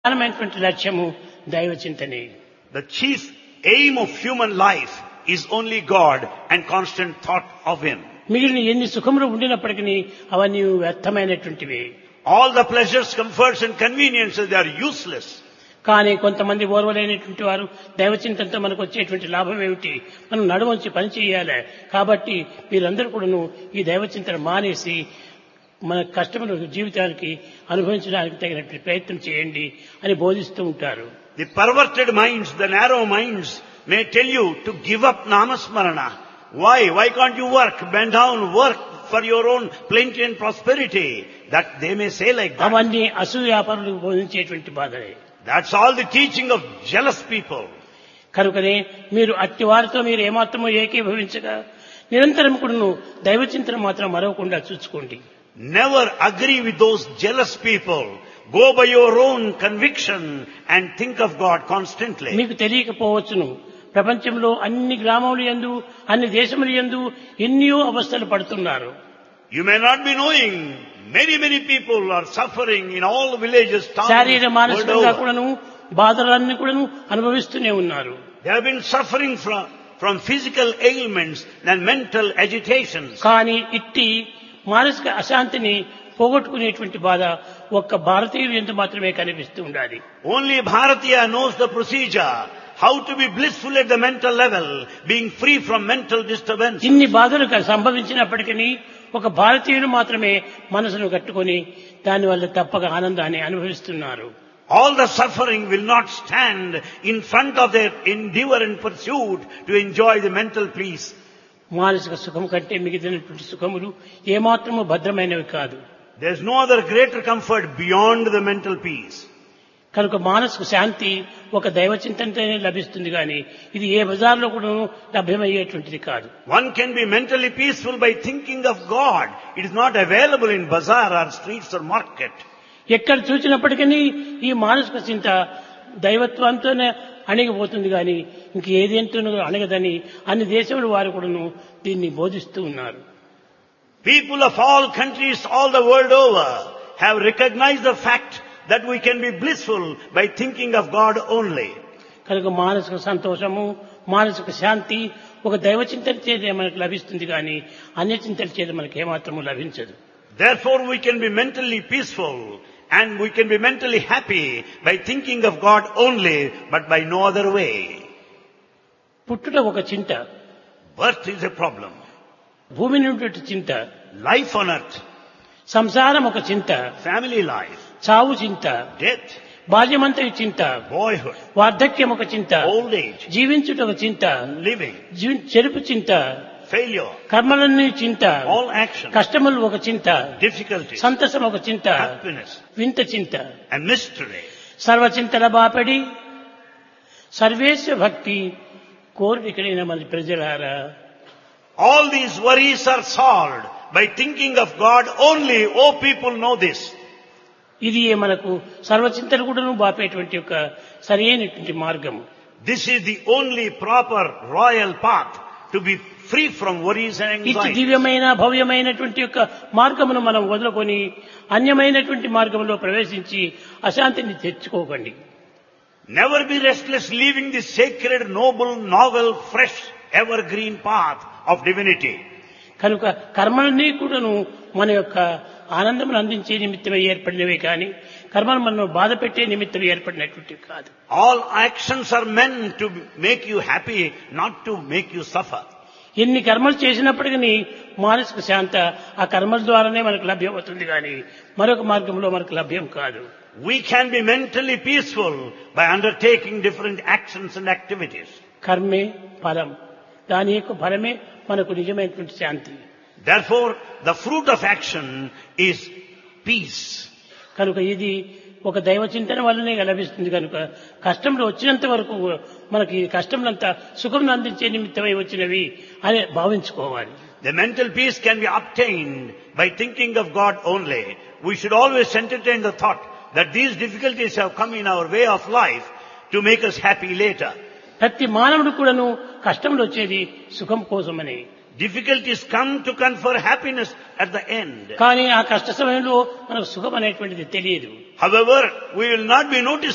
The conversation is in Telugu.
ప్రధానమైనటువంటి లక్ష్యము దైవ చింతనే The chief aim of human life is only God and constant thought of Him. మిగిలిన ఎన్ని సుఖములు ఉండినప్పటికీ అవన్నీ వ్యర్థమైనటువంటివి All the pleasures, comforts and conveniences, they are useless. కానీ కొంతమంది ఓర్వలేనటువంటి వారు దైవచింతంతో మనకు వచ్చేటువంటి లాభం ఏమిటి మనం నడువంచి పని చేయాలి కాబట్టి మీరందరూ కూడాను ఈ దైవచింతన మానేసి మన కష్టములు జీవితానికి అనుభవించడానికి తగినటువంటి ప్రయత్నం చేయండి అని బోధిస్తూ ఉంటారు The perverted minds, the narrow minds may tell you to give up namasmarana. Why? Why can't you work? Bend down, work for your own plenty and prosperity. That they may say like that. అవన్నీ అసూయాపరులకు బోధించేటువంటి బాధలే That's all the teaching of jealous people. కనుకనే మీరు అట్టి వారితో మీరు ఏమాత్రమో ఏకీభవించగా నిరంతరం కూడాను దైవచింతన మాత్రం మరవకుండా చూసుకోండి Never agree with those jealous people. Go by your own conviction and think of God constantly. మీకు తెలియకపోవచ్చును ప్రపంచంలో అన్ని గ్రామములు ఎందు అన్ని దేశములు ఎందు ఎన్నో అవస్థలు పడుతున్నారు You may not be knowing, many, many people are suffering in all villages, towns, శారీర world మానసికంగా over. కూడాను బాధలన్నీ కూడాను అనుభవిస్తూనే ఉన్నారు They have been suffering from, from physical ailments and mental agitations. కానీ ఇట్టి మానసిక అశాంతిని పోగొట్టుకునేటువంటి బాధ ఒక్క భారతీయులు ఎంత మాత్రమే కనిపిస్తూ ఉండాలి Only Bharatiya knows the procedure, how to be blissful at the mental level, being free from mental disturbance. ఇన్ని బాధలు క- సంభవించినప్పటికీ ఒక భారతీయులు మాత్రమే మనసును కట్టుకొని దానివల్ల తప్పక ఆనందాన్ని అనుభవిస్తున్నారు All the suffering will not stand in front of their endeavor and pursuit to enjoy the mental peace. మానసిక సుఖం కంటే మిగిలినటువంటి సుఖములు ఏమాత్రము భద్రమైనవి కాదు There's no other greater comfort beyond the mental peace. కనుక మానసిక శాంతి ఒక దైవచింతనతోనే లభిస్తుంది కానీ ఇది ఏ బజార్లో కూడా లభ్యమయ్యేటువంటిది కాదు One can be mentally peaceful by thinking of God. It is not available in bazaar or streets or market. ఎక్కడ చూసినప్పటికీ ఈ మానసిక చింత దైవత్వంతోనే అణిగిపోతుంది కానీ ఇంక ఏదేంటో అణగదని అన్ని దేశముల వారు కూడాను దీన్ని బోధిస్తూ ఉన్నారు People of all countries all the world over have recognized the fact that we can be blissful by thinking of God only. కనుక మానసిక సంతోషము మానసిక శాంతి ఒక దైవ చింతన చేత మనకు లభిస్తుంది కానీ అన్య చింతన చేత మనకు ఏమాత్రము లభించదు Therefore we can be mentally peaceful and we can be mentally happy by thinking of God only, but by no other way. పుట్టుట ఒక చింత Birth is a problem. భూమి నుండి చింత Life on earth, సంసారం ఒక చింత family life, చావు చింత death, బాల్యమంతయు చింత boyhood, వార్ధక్యం ఒక చింత old age, జీవించుట ఒక చింత living, జీ- చెరుపు చింత failure, కర్మలన్నీ చింత all action, కష్టములు ఒక చింత difficulty, సంతసం ఒక చింత happiness, వింత చింత a mystery. సర్వచింతల బాపడి సర్వేశ్వ భక్తి కోరికలైన మన ప్రజలారా All these worries are solved by thinking of God only. Oh, people know this. ఇది మనకు సర్వచింతలు కూడాను బాపేటువంటి ఒక సరైనటువంటి మార్గము This is the only proper royal path to be free from worries and ఇటు anxiety. దివ్యమైన భవ్యమైనటువంటి యొక్క మార్గమును మనం వదులుకొని అన్యమైనటువంటి మార్గంలో ప్రవేశించి అశాంతిని తెచ్చుకోకండి Never be restless leaving this sacred, noble, novel, fresh, evergreen path of divinity. కనుక కర్మలన్నీ కూడాను మన యొక్క ఆనందమును అందించే నిమిత్తమై ఏర్పడినవే కానీ కర్మలు మనం బాధ పెట్టే నిమిత్తం ఏర్పడినటువంటివి కాదు All actions are meant to make you happy, not to make you suffer. ఎన్ని కర్మలు చేసినప్పటికీ మానసిక శాంత ఆ కర్మల ద్వారానే మనకు లభ్యమవుతుంది కానీ మరొక మార్గంలో మనకు లభ్యం కాదు We can be mentally peaceful by undertaking different actions and activities. కర్మే ఫలం దాని యొక్క ఫలమే మనకు నిజమైనటువంటి శాంతి Therefore, the fruit of action is peace. కనుక ఇది ఒక దైవ చింతన వల్లనే లభిస్తుంది కనుక కష్టంలో వచ్చినంత వరకు మనకి ఈ కష్టంలంతా సుఖం అందించే నిమిత్తమై వచ్చినవి అని భావించుకోవాలి The mental peace can be obtained by thinking of God only. We should always entertain the thought that these difficulties have come in our way of life to make us happy later. ప్రతి మానవుడు కూడాను కష్టంలో వచ్చేది సుఖం కోసమని Difficulties come to confer happiness at the end. కానీ ఆ కష్ట సమయంలో మనకు సుఖం అనేటువంటిది తెలియదు However, we will not be noticing